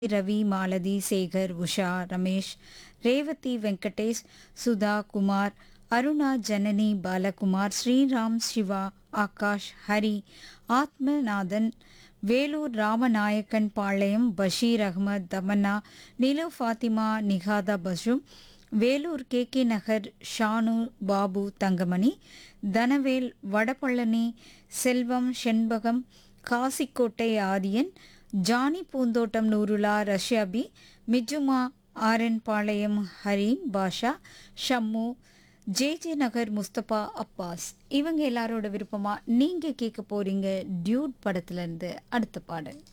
ரவி மாலதி சேகர் உஷா ரமேஷ் ரேவதி வெங்கடேஷ் சுதா குமார் அருணா ஜனனி பாலகுமார் ஸ்ரீராம் சிவா ஆகாஷ் ஹரி ஆத்மநாதன் வேலூர் ராமநாயக்கன் பாளையம் பஷீர் அகமது தமன்னா நிலு ஃபாத்திமா நிகாதா பசு Vellore K K Nagar Shanu Babu Thangamani Thanavel Vadapalani Selvam Shenbagam Kasikottai Aathiyan Johnny Poonthottam Noorulla ரஷ்யாபி மிஜுமா ஆரன் பாளையம் ஹரீம் பாஷா ஷம்மு ஜே ஜே நகர் முஸ்தபா அப்பாஸ் இவங்க எல்லாரோட விருப்பமா நீங்க கேட்க போறீங்க டியூட் படத்துல இருந்து அடுத்த பாடல்